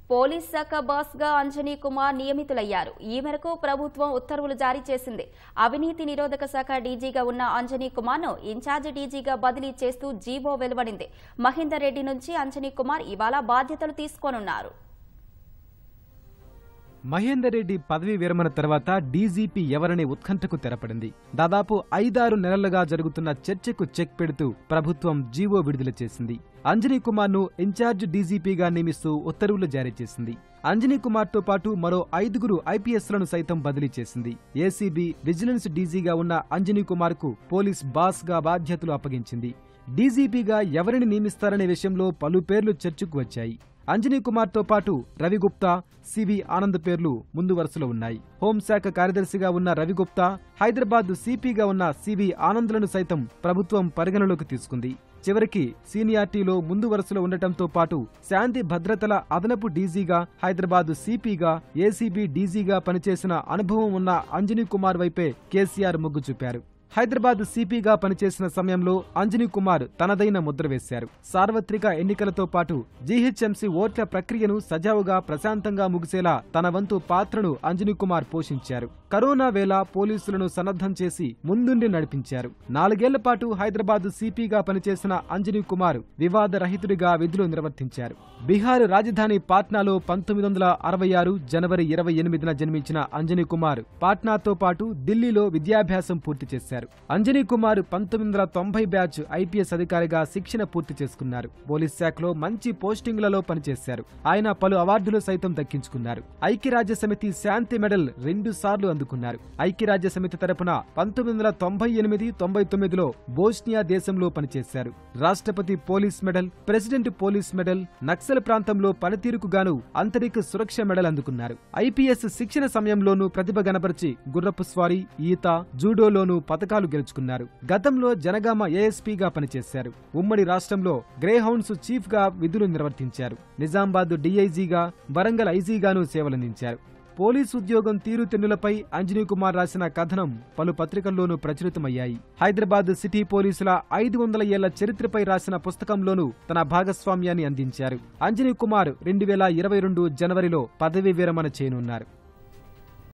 police శాఖ బాస్గా అంజనీ కుమార్ నియమితులయ్యారు ఈ మేరకు ప్రభుత్వం ఉత్తర్వులు జారీ చేసింది అవినీతి నిరోధక శాఖ డీజీగా ఉన్న అంజనీ కుమార్ను ఇన్ఛార్జ్ డీజీగా బదిలీ చేస్తూ జీవో వెలువడింది మహేందర్ రెడ్డి నుంచి అంజనీ కుమార్ ఇవాళ బాధ్యతలు తీసుకోనున్నారు మహేందర్ రెడ్డి పదవీ విరమణ తర్వాత డీజీపీ ఎవరనే ఉత్కంఠకు తెరపడింది దాదాపు ఐదారు నెలలుగా జరుగుతున్న చర్చకు చెక్ పెడుతూ ప్రభుత్వం జీవో విడుదల చేసింది అంజనీ కుమార్ ను ఇన్ఛార్జ్ డీజీపీగా నియమిస్తూ ఉత్తర్వులు జారీ చేసింది అంజనీ కుమార్ తో పాటు మరో ఐదుగురు ఐపీఎస్లను సైతం బదిలీ చేసింది ఏసీబీ విజిలెన్స్ డీజీగా ఉన్న అంజనీ కుమార్ కు పోలీస్ బాస్ గా బాధ్యతలు అప్పగించింది డీజీపీగా ఎవరిని నియమిస్తారనే విషయంలో పలు పేర్లు చర్చకు వచ్చాయి అంజనీ కుమార్ తో పాటు రవిగుప్తా సివి ఆనంద్ పేర్లు ముందు వరుసలో ఉన్నాయి హోంశాఖ కార్యదర్శిగా ఉన్న రవిగుప్తా హైదరాబాద్ సిపిగా ఉన్న సివి ఆనంద్లను సైతం ప్రభుత్వం పరిగణలోకి తీసుకుంది చివరికి సీనియార్టీలో ముందు వరుసలో ఉండటంతో పాటు శాంతి భద్రతల అదనపు డీజీగా హైదరాబాద్ సిపిగా ఏసీబీ డీజీగా పనిచేసిన అనుభవం ఉన్న అంజనీ కుమార్ వైపే కేసీఆర్ మొగ్గు చూపారు హైదరాబాద్ సిపిగా పనిచేసిన సమయంలో అంజనీ కుమార్ తనదైన ముద్ర వేశారు సార్వత్రిక ఎన్నికలతో పాటు జీహెచ్ఎంసీ ఓట్ల ప్రక్రియను సజావుగా ప్రశాంతంగా ముగిసేలా తన వంతు పాత్రను అంజనీ కుమార్ పోషించారు కరోనా వేళ పోలీసులను సన్నద్ధం చేసి ముందుండి నడిపించారు నాలుగేళ్ల పాటు హైదరాబాద్ సిపిగా పనిచేసిన అంజనీ కుమార్ వివాద రహితుడిగా విధులు నిర్వర్తించారు బీహార్ రాజధాని పాట్నాలో పంతొమ్మిది వందల అరవై ఆరు జనవరి ఇరవై ఎనిమిదిన జన్మించిన అంజనీ కుమార్ పాట్నాతో పాటు ఢిల్లీలో విద్యాభ్యాసం పూర్తి చేశారు అంజనీ కుమార్ పంతొమ్మిది వందల తొంభై బ్యాచ్ ఐపీఎస్ అధికారిగా శిక్షణ పూర్తి చేసుకున్నారు పోలీస్ శాఖలో మంచి పోస్టింగులలో పనిచేశారు ఆయన పలు అవార్డులు సైతం దక్కించుకున్నారు ఐక్యరాజ్య సమితి శాంతి మెడల్ రెండు సార్లు అందుకున్నారు ఐక్యరాజ్య సమితి తరపున పంతొమ్మిది వందల తొంభై ఎనిమిది తొంభై తొమ్మిదిలో బోస్నియా దేశంలో పనిచేశారు రాష్ట్రపతి police medal president police medal Naxal ప్రాంతంలో పనితీరుకు గాను అంతరిక సురక్ష మెడల్ అందుకున్నారు ఐపీఎస్ శిక్షణ సమయంలోనూ ప్రతిభ గనపరిచి గుర్రపు స్వారీ ఈత జూడోలోనూ పథకాలు గెలుచుకున్నారు గతంలో జనగామ ఏఎస్పీగా పనిచేశారు ఉమ్మడి రాష్ట్రంలో గ్రే హౌండ్స్ చీఫ్ గా విధులు నిర్వర్తించారు నిజామాబాద్ డీఐజీగా వరంగల్ ఐజీగాను సేవలందించారు పోలీసు ఉద్యోగం తీరుతెన్నులపై అంజనీ కుమార్ రాసిన కథనం పలు పత్రికల్లోనూ ప్రచురితమయ్యాయి హైదరాబాద్ సిటీ పోలీసుల ఐదు వందల ఏళ్ల చరిత్రపై రాసిన పుస్తకంలోనూ తన భాగస్వామ్యాన్ని అందించారు అంజనీ కుమార్ రెండు వేల ఇరవై రెండు జనవరిలో పదవీ విరమణ చేయనున్నారు